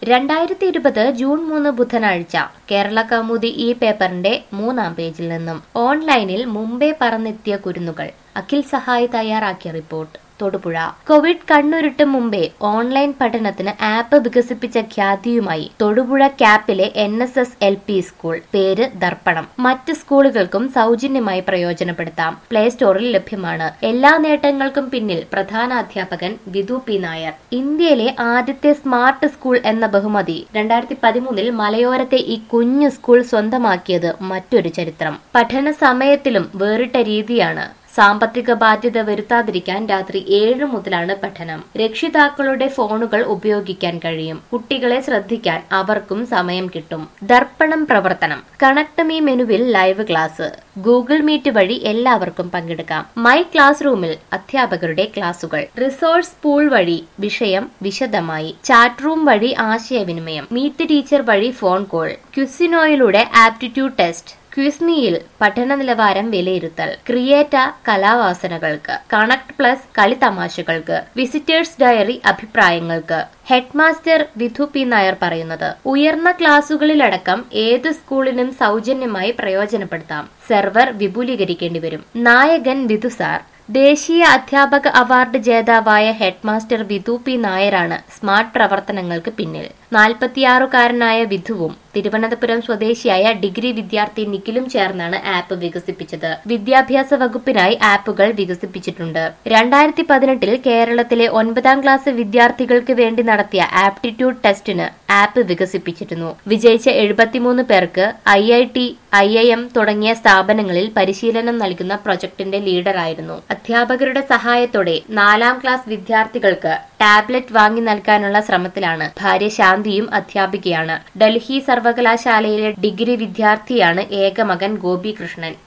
രണ്ടായിരത്തി ഇരുപത് ജൂൺ മൂന്ന് ബുധനാഴ്ച കേരള കൗമുദി ഈ പേപ്പറിന്റെ മൂന്നാം പേജിൽ നിന്നും ഓൺലൈനിൽ മുംബൈ പറന്നെത്തിയ കുരുന്നുകൾ അഖിൽ സഹായി തയ്യാറാക്കിയ റിപ്പോർട്ട് തൊടുപുഴ കോവിഡ് കണ്ണുരുട്ട് മുമ്പേ ഓൺലൈൻ പഠനത്തിന് ആപ്പ് വികസിപ്പിച്ച ഖ്യാതിയുമായി തൊടുപുഴ ക്യാപ്പിലെ N S S L P school പേര് ദർപ്പണം മറ്റ് സ്കൂളുകൾക്കും സൗജന്യമായി പ്രയോജനപ്പെടുത്താം പ്ലേ സ്റ്റോറിൽ ലഭ്യമാണ് എല്ലാ നേട്ടങ്ങൾക്കും പിന്നിൽ പ്രധാന അധ്യാപകൻ വിധു പി നായർ ഇന്ത്യയിലെ ആദ്യത്തെ സ്മാർട്ട് സ്കൂൾ എന്ന ബഹുമതി രണ്ടായിരത്തി പതിമൂന്നിൽ മലയോരത്തെ ഈ കുഞ്ഞു സ്കൂൾ സ്വന്തമാക്കിയത് മറ്റൊരു ചരിത്രം പഠന സമയത്തിലും വേറിട്ട രീതിയാണ് സാമ്പത്തിക ബാധ്യത വരുത്താതിരിക്കാൻ രാത്രി ഏഴ് മുതലാണ് പഠനം രക്ഷിതാക്കളുടെ ഫോണുകൾ ഉപയോഗിക്കാൻ കഴിയും കുട്ടികളെ ശ്രദ്ധിക്കാൻ അവർക്കും സമയം കിട്ടും ദർപ്പണം പ്രവർത്തനം കണക്ട് മീ മെനുവിൽ ലൈവ് ക്ലാസ് ഗൂഗിൾ മീറ്റ് വഴി എല്ലാവർക്കും പങ്കെടുക്കാം മൈ ക്ലാസ് റൂമിൽ അധ്യാപകരുടെ ക്ലാസുകൾ റിസോഴ്സ് പൂൾ വഴി വിഷയം വിശദമായി ചാറ്റ് റൂം വഴി ആശയവിനിമയം മീറ്റ് ടീച്ചർ വഴി ഫോൺ കോൾ ക്യുസിനോയിലൂടെ ആപ്റ്റിറ്റ്യൂഡ് ടെസ്റ്റ് ക്വിസ്മിയിൽ പഠന നിലവാരം വിലയിരുത്തൽ ക്രിയേറ്റ കലാവാസനകൾക്ക് കണക്ട് പ്ലസ് കളിതമാശകൾക്ക് വിസിറ്റേഴ്സ് ഡയറി അഭിപ്രായങ്ങൾക്ക് ഹെഡ്മാസ്റ്റർ വിധു പി നായർ പറയുന്നത് ഉയർന്ന ക്ലാസുകളിലടക്കം ഏത് സ്കൂളിനും സൗജന്യമായി പ്രയോജനപ്പെടുത്താം സെർവർ വിപുലീകരിക്കേണ്ടി വരും നായകൻ വിധു സാർ ദേശീയ അധ്യാപക അവാർഡ് ജേതാവായ ഹെഡ്മാസ്റ്റർ വിധു പി നായരാണ് സ്മാർട്ട് പ്രവർത്തനങ്ങൾക്ക് പിന്നിൽ നാൽപ്പത്തിയാറുകാരനായ വിധുവും തിരുവനന്തപുരം സ്വദേശിയായ ഡിഗ്രി വിദ്യാർത്ഥി നിഖിലും ചേർന്നാണ് ആപ്പ് വികസിപ്പിച്ചത് വിദ്യാഭ്യാസ വകുപ്പിനായി ആപ്പുകൾ വികസിപ്പിച്ചിട്ടുണ്ട് രണ്ടായിരത്തി പതിനെട്ടിൽ കേരളത്തിലെ ഒൻപതാം ക്ലാസ് വിദ്യാർത്ഥികൾക്ക് വേണ്ടി നടത്തിയ ആപ്റ്റിറ്റ്യൂഡ് ടെസ്റ്റിന് ആപ്പ് വികസിപ്പിച്ചിരുന്നു വിജയിച്ച എഴുപത്തിമൂന്ന് പേർക്ക് I I T I I M തുടങ്ങിയ സ്ഥാപനങ്ങളിൽ പരിശീലനം നൽകുന്ന പ്രൊജക്ടിന്റെ ലീഡറായിരുന്നു അധ്യാപകരുടെ സഹായത്തോടെ നാലാം ക്ലാസ് വിദ്യാർത്ഥികൾക്ക് ടാബ്ലറ്റ് വാങ്ങി നൽകാനുള്ള ശ്രമത്തിലാണ് ഭാര്യ ശാന്തിയും അധ്യാപികയാണ് ഡൽഹി സർവകലാശാലയിലെ ഡിഗ്രി വിദ്യാർത്ഥിയാണ് ഏക മകൻ ഗോപികൃഷ്ണൻ